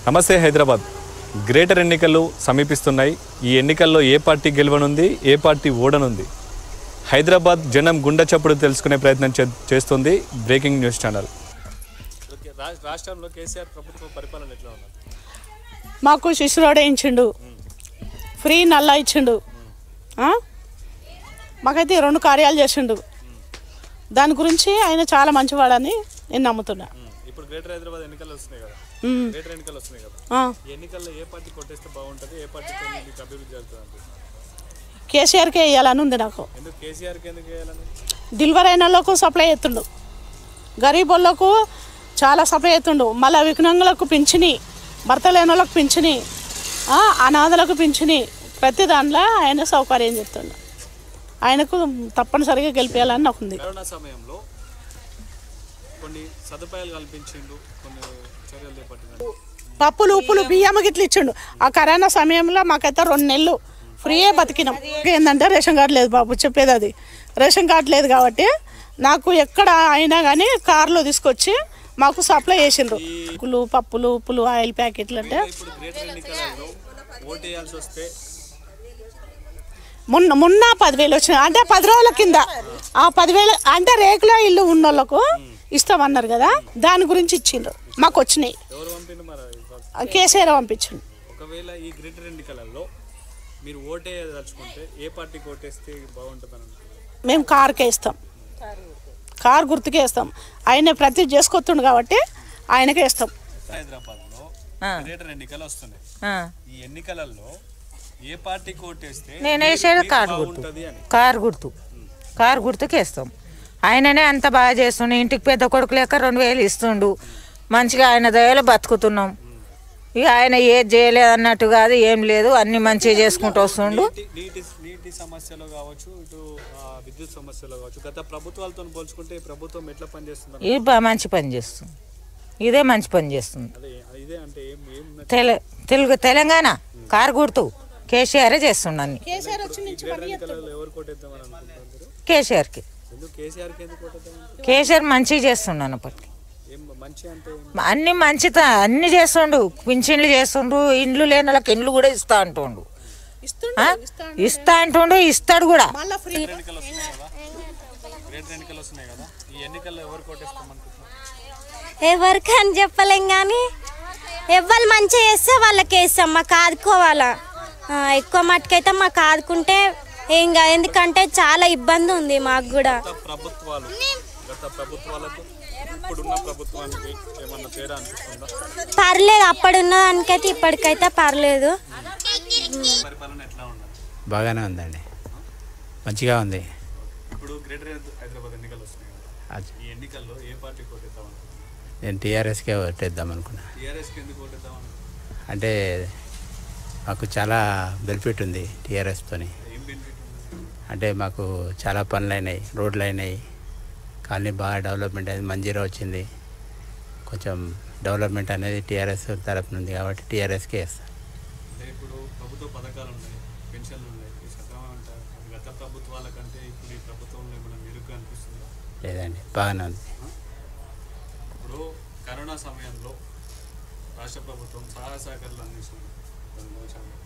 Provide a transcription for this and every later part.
నమస్తే హైదరాబాద్ గ్రేటర్ ఎన్నికలు సమీపిస్తున్నాయి ఈ ఎన్నికల్లో ఏ పార్టీ గెలవనుంది ఏ పార్టీ ఓడనుంది హైదరాబాద్ జనం గుండె చప్పుడు తెలుసుకునే ప్రయత్నం చే- చేస్తుంది బ్రేకింగ్ న్యూస్ ఛానల్ రాష్ట్రంలో కేసీఆర్ ప్రభుత్వ పరిపాలన ఎట్లా ఉన్నది మాకు శిశురోడే ఇచ్చిండు ఫ్రీ నల్లా ఇచ్చిండు ఆ? మాకైతే ఈ రెండు కార్యాలు చేసిండు దాని గురించి ఆయన చాలా మంచివాడని నేను నమ్ముతున్నా ఇప్పుడు గ్రేటర్ హైదరాబాద్ ఎన్నికలు వస్తున్నాయి కదా ఉమ్. గ్రేటర్ ఎన్నికలు వస్తున్నాయి కదా ఆ. ఈ ఎన్నికల్లో ఏ పార్టీ కొట్టేస్తే బాగుంటుంది ఏ పార్టీతో మీకు అభివృద్ధి జరుగుతుంది అంటే కేసీఆర్కే వేయాలని ఉంది నాకు ఎందుకు కేసీఆర్కి ఎందుకు వేయాలని డెలివరీ అయిన వాళ్ళకు సప్లై ఎత్తుండు గరీబ్ వాళ్ళకు చాలా సప్లై ఎత్తుండు మళ్ళీ వికలాంగులకు పింఛని భర్త లేని వాళ్ళకు పింఛని ఆ, అనాథలకు పింఛని ప్రతి దాంట్లో ఆయన సౌకర్యం చెప్తుండు ఆయనకు తప్పనిసరిగా గెలిపేయాలని నాకు ఉంది కరోనా సమయంలో కొన్ని సదుపాయాలు కల్పించిండు కొన్ని చర్యలు చేపట్టినాడు పప్పులు ఉప్పులు బియ్యం గిట్ల ఇచ్చిండు ఆ కరోనా సమయంలో మాకైతే రెండు నెలలు ఫ్రీయే బతికినాం ఏంటంటే రేషన్ కార్డు లేదు బాబు చెప్పేది అది రేషన్ కార్డు లేదు కాబట్టి నాకు ఎక్కడ అయినా కానీ కార్లో తీసుకొచ్చి మాకు సప్లై చేసిండ్రు ఉప్పులు పప్పులు ఉప్పులు ఆయిల్ ప్యాకెట్లు అంటే ఇప్పుడు గ్రేటర్ ఎన్నికలలో ఓటు వేయాల్సి వస్తే మొన్న మొన్న పదివేలు వచ్చినాయి అంటే పది రోజుల కింద ఆ పదివేలు అంటే రేకులో ఇల్లు ఉన్న వాళ్ళకు ఇస్తామన్నారు కదా దాని గురించి ఇచ్చిండ్రు మాకు వచ్చినాయి ఎవరు పంపిండు మరి ఆ కేసీఆర్ పంపించిండు ఒకవేళ ఈ గ్రేటర్ ఎన్నికలలో మీరు ఓటే తలుచుకుంటే ఏ పార్టీకి ఓటేస్తే బాగుంటుంది అని మేము కార్కే ఇస్తాం కార్ గుర్తుకే ఇస్తాం ఆయన ప్రతి చేసుకొస్తుండు కాబట్టి ఆయనకే ఇస్తాం హైదరాబాద్లో ఆ. గ్రేటర్ ఎన్నికలు వస్తున్నాయి ఆ. ఈ ఎన్నికలలో ఏ పార్టీకి ఓటేస్తే నేను వేసేది మీకు కారు గుర్తు బాగుంటది అని కారు గుర్తు కారు గుర్తుకి వేస్తాం ఆయననే అంత బాగా చేస్తుండు ఇంటికి పెద్ద కొడుకు లేక రెండు వేలు ఇస్తుండు మంచిగా ఆయన దయలో బతుకుతున్నాం ఇక ఆయన ఏది చేయలేదు అన్నట్టు కాదు ఏం లేదు అన్ని మంచిగా చేసుకుంటూ వస్తుండు నీటి నీటి నీటి సమస్యలు కావచ్చు ఇటు ఆ, విద్యుత్ సమస్యలు కావచ్చు గత ప్రభుత్వాలతో పోల్చుకుంటే ఈ ప్రభుత్వం ఎట్లా పనిచేస్తుంది ఇది బాగా మంచి పని చేస్తుంది ఇదే మంచి పని చేస్తుంది అదే ఇదే అంటే ఏం ఏం తెల తెలుగు తెలంగాణ కారు గుర్తు కేసీఆరే చేస్తుండు అన్ని గ్రేటర్ ఎన్నికలలో ఎవరు కోటేద్దామని అనుకుంటున్నారు కేసీఆర్కి ఎందుకు కేసీఆర్కి ఎందుకు కోటేద్దామని కేసీఆర్ మంచిగా చేస్తుండు అన్నప్పటికీ ఏం మంచి అంటే ఏం? అన్ని మంచి అన్ని చేస్తుండు పింఛన్లు చేస్తుండు ఇండ్లు లేని వాళ్ళకి ఇండ్లు కూడా ఇస్తా అంటుండు ఆ? ఇస్తా అంటుండు ఇస్తాడు కూడా ఎన్నికలు వస్తున్నాయి కదా గ్రేటర్ ఎన్నికలు వస్తున్నాయి కదా ఈ ఎన్నికల్లో ఎవరు కోటేస్తాం అనుకుంటున్నారు ఎవరికి అని చెప్పలేం కానీ ఎవరు మంచిగా చేస్తే వాళ్ళకి వేస్తాం మాకు ఆదుకోవాలా ఆ, ఎక్కువ మట్టుకైతే మాకు ఆదుకుంటే ఏం కాదు ఎందుకంటే చాలా ఇబ్బంది ఉంది మాకు కూడా గత ప్రభుత్వాలు గత ప్రభుత్వాలకు ఇప్పుడున్న ప్రభుత్వానికి ఏమన్నా తేడా అనిపిస్తుందా పర్లేదు అప్పుడున్న దానికైతే ఇప్పటికైతే పర్లేదు పరిపాలన ఎట్లా ఉన్నది బాగానే ఉందండి మంచిగా ఉంది ఇప్పుడు గ్రేటర్ హైదరాబాద్ ఎన్నికలు వస్తున్నాయి కదా అది ఈ ఎన్నికల్లో ఏ పార్టీ కోటేద్దాం అనుకుంటున్నారు నేను టీఆర్ఎస్కే ఓటేద్దాం అనుకున్నా టీఆర్ఎస్కి ఎందుకు కోటేద్దాం అనుకుంటున్నారు అంటే మాకు చాలా బెనిఫిట్ ఉంది టీఆర్ఎస్తోని ఏం బెనిఫిట్ ఉంది అంటే మాకు చాలా పనులు అయినాయి రోడ్లు అయినాయి కాలనీ బాగా డెవలప్మెంట్ అయింది మంజీరా వచ్చింది కొంచెం డెవలప్మెంట్ అనేది టీఆర్ఎస్ తరపున ఉంది కాబట్టి టీఆర్ఎస్కే వేస్తాను అంటే ఇప్పుడు ప్రభుత్వ పథకాలు ఉన్నాయి పెన్షన్లు ఉన్నాయి ఈ సక్రమం అంటారు అది గత ప్రభుత్వాల కంటే ఇప్పుడు ఈ ప్రభుత్వంలో ఏమైనా మెరుగ్గా అనిపిస్తుందా లేదండి బాగానే ఉంది ఇప్పుడు కరోనా సమయంలో రాష్ట్ర ప్రభుత్వం సహాయ సహకారాలు అందిస్తుంది దాని గురించి అడగండి.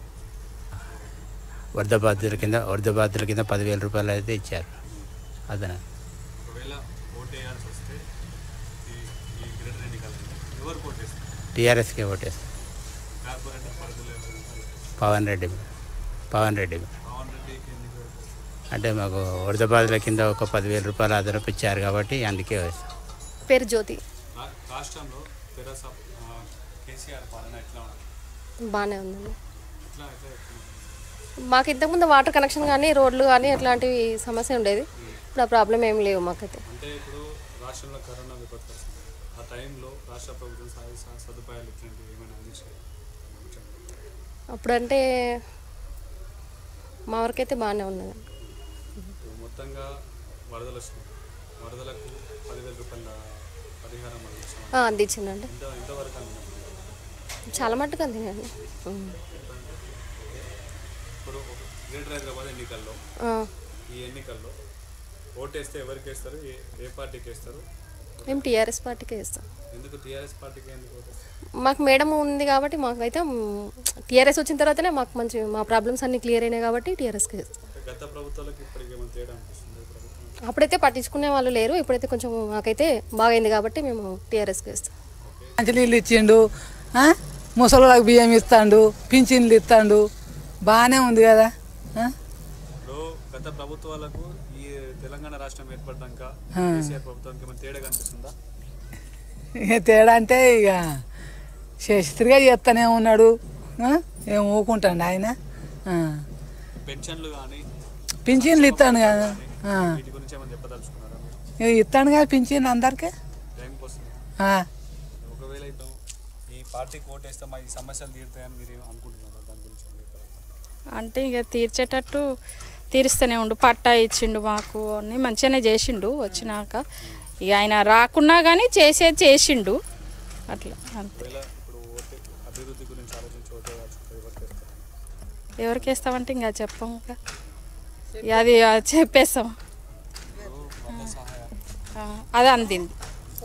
వరద బాధితుల కింద వరద బాధితుల కింద పదివేల రూపాయలు అయితే ఇచ్చారు అదన ఒకవేళ ఓటు వేయాల్సి వస్తే ఈ ఈ గ్రేటర్ ఎన్నికల్లో ఎవరు కోటేస్తారు టీఆర్ఎస్కే ఓటేస్తాను కార్పొరేటర్ పరిధిలో ఎవరు ఉంటారు? పవన్ రెడ్డి పవన్ రెడ్డి పవన్ రెడ్డికి ఎందుకు ఓటేస్తారు? అంటే మాకు వరద బాధల కింద ఒక పదివేల రూపాయలు అదనపు ఇచ్చారు కాబట్టి అందుకే వేస్తాం పేరు జ్యోతి రా- రాష్ట్రంలో తెరాస ఆ, కేసీఆర్ పాలన ఎట్లా ఉంది బాగానే ఉందండి ఎట్లా ఎట్లా ఎట్లా ఉంది? మాకు ఇంతకుముందు వాటర్ కనెక్షన్ కానీ రోడ్లు కానీ ఎట్లాంటివి సమస్య ఉండేది ఇప్పుడు ఆ ప్రాబ్లం ఏం లేవు మాకైతే అంటే ఇప్పుడు రాష్ట్రంలో కరోనా విపత్తు వస్తుంది ఆ టైంలో రాష్ట్ర ప్రభుత్వం సహాయ సహ- సదుపాయాలు ఇట్లాంటివి ఏమైనా అందించాయి అప్పుడంటే మా వరకైతే బాగానే ఉన్నది ఇప్పుడు మొత్తంగా వరదలు వస్తున్నాయి వరదలకు పదివేల రూపాయల పరిహారం అందించాం ఆ, అందించిందండి ఎంత ఎంతవరకు అందించాం చాలా మట్టుకు అందిందండి ఉమ్. ఇప్పుడు ఒక గ్రేటర్ హైదరాబాద్ ఎన్నికల్లో ఆ, ఈ ఎన్నికల్లో ఓటేస్తే ఎవరికి వేస్తారు ఏ ఏ పార్టీకి వేస్తారు మేము టీఆర్ఎస్ పార్టీకే ఇస్తాం ఎందుకు టీఆర్ఎస్ పార్టీకి ఎందుకు ఓటేస్తారు? మాకు మేడం ఉంది కాబట్టి మాకైతే టీఆర్ఎస్ వచ్చిన తర్వాతనే మాకు మంచి మా ప్రాబ్లమ్స్ అన్ని క్లియర్ అయినాయి కాబట్టి టీఆర్ఎస్కే ఇస్తాం అంటే గత ప్రభుత్వాలకు ఇప్పటికి ఏమైనా తేడా అనిపిస్తుంది ఈ ప్రభుత్వం అప్పుడైతే పట్టించుకునే వాళ్ళు లేరు ఇప్పుడైతే కొంచెం మాకైతే బాగైంది కాబట్టి మేము టీఆర్ఎస్కి ఇస్తాం మంచినీళ్ళు ఇచ్చిండు ఆ? ముసలోళ్ళకి బియ్యం ఇస్తాండు పింఛన్లు ఇస్తాండు బాగానే ఉంది కదా ఆ? ఇప్పుడు గత ప్రభుత్వాలకు ఈ తెలంగాణ రాష్ట్రం ఏర్పడ్డాక ఆ. కేసీఆర్ ప్రభుత్వానికి ఏమైనా తేడా కనిపిస్తుందా ఇక తేడా అంటే ఇక శస్త్రిగా చేస్తానే ఉన్నాడు ఆ? ఏం ఊకుంటాడు ఆయన ఆ. పెన్షన్లు కానీ పింఛన్లు ఇస్తాను కదా ఆ. వీటి గురించి ఏమైనా చెప్పదలుచుకున్నారా మీరు ఇక ఇస్తాను కదా పింఛన్ అందరికీ టైంకి వస్తుంది ఆ. ఒకవేళ ఇప్పుడు ఈ పార్టీకి ఓటేస్తే మా ఈ సమస్యలు తీరుతాయని మీరు ఏం అనుకుంటున్నారా దాని గురించి ఏం చెప్తారా? అంటే ఇక తీర్చేటట్టు తీరుస్తూనే ఉండు పట్టా ఇచ్చిండు మాకు అని మంచిగానే చేసిండు వచ్చినాక ఇక ఆయన రాకున్నా కానీ చేసేది చేసిండు అట్లా అంతే ఒకవేళ ఇప్పుడు ఓటే అభివృద్ధి గురించి ఆలోచించి ఓటే వేయాల్సింటే ఎవరికి వేస్తారు ఎవరికి వేస్తామంటే ఇంకా చెప్పము ఇక. ఇక అది ఆ, చెప్పేస్తాం ఆ, అది అందింది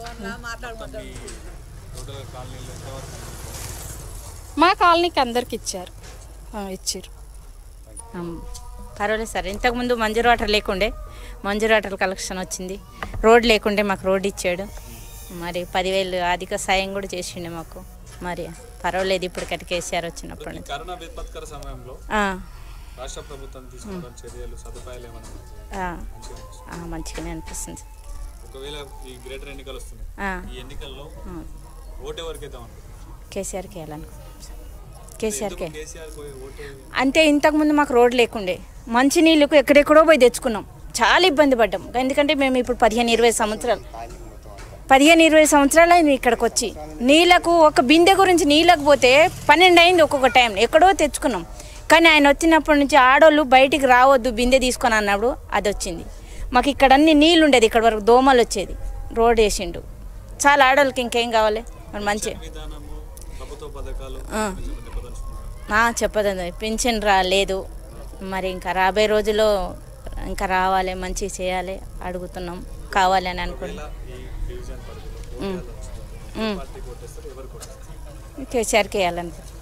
టోటల్ కాలనీలో ఎంతవరకు మా కాలనీకి అందరికి ఇచ్చారు ఆ, ఇచ్చిర్రు అమ్, పర్వాలేదు సార్ ఇంతకుముందు మంజూరు వాటర్ లేకుండే మంజూరు వాటర్ కలెక్షన్ వచ్చింది రోడ్ లేకుండే మాకు రోడ్ ఇచ్చాడు మరి పదివేలు అధిక సాయం కూడా చేసిండే మాకు మరి పర్వాలేదు ఇప్పుడు కేసీఆర్ వచ్చినప్పటి ఈ నుంచి కరోనా విపత్కర సమయంలో ఆ, రాష్ట్ర ప్రభుత్వం తీసుకున్న చర్యలు సదుపాయాలు ఏమైనా ఆ, మంచిగా అనిపిస్తుంది? ఆ, మంచిగానే అనిపిస్తుంది ఒకవేళ ఈ గ్రేటర్ ఎన్నికలు వస్తున్నాయి ఆ, ఈ ఎన్నికల్లో ఓటు ఎవరికి వేద్దాం అనుకుంటున్నారు కేసీఆర్కి వేయాలనుకుంటున్నాం కేసీఆర్కే కేసీఆర్ పోయి ఓటు అంటే ఇంతకుముందు మాకు రోడ్ లేకుండే మంచినీళ్ళకు ఎక్కడెక్కడో పోయి తెచ్చుకున్నాం చాలా ఇబ్బంది పడ్డాం ఎందుకంటే మేము ఇప్పుడు పదిహేను ఇరవై సంవత్సరాలు పదిహేను ఇరవై సంవత్సరాలు అయింది ఇక్కడికి వచ్చి నీళ్ళకు ఒక బిందె గురించి నీళ్ళకు పోతే పన్నెండు అయింది ఒక్కొక్క టైం ఎక్కడో తెచ్చుకున్నాం కానీ ఆయన వచ్చినప్పటి నుంచి ఆడోళ్ళు బయటికి రావద్దు బిందె తీసుకొని అన్నప్పుడు అది వచ్చింది మాకు ఇక్కడ అన్ని నీళ్ళు ఉండేది ఇక్కడ వరకు దోమలు వచ్చేది రోడ్ వేసిండు చాలా ఆడోళ్ళకి ఇంకేం కావాలి మరి మంచి విధానము ప్రభుత్వ పథకాలు ఆ. కొంచెం చెప్పదలుచుకున్నారు ఆ, చెప్పదండి పెన్షన్ రాలేదు మరి ఇంకా రాబోయే రోజుల్లో ఇంకా రావాలి మంచి చేయాలి అడుగుతున్నాం కావాలి అని అనుకుంటున్నాం ఈ డివిజన్ పరిధిలో ఓటు వేయాల్సి వస్తుంది. ఏ పార్టీకి ఓటేస్తారు ఎవరికి ఓటేస్తారు కేసీఆర్కి వేయాలనుకుంటున్నాం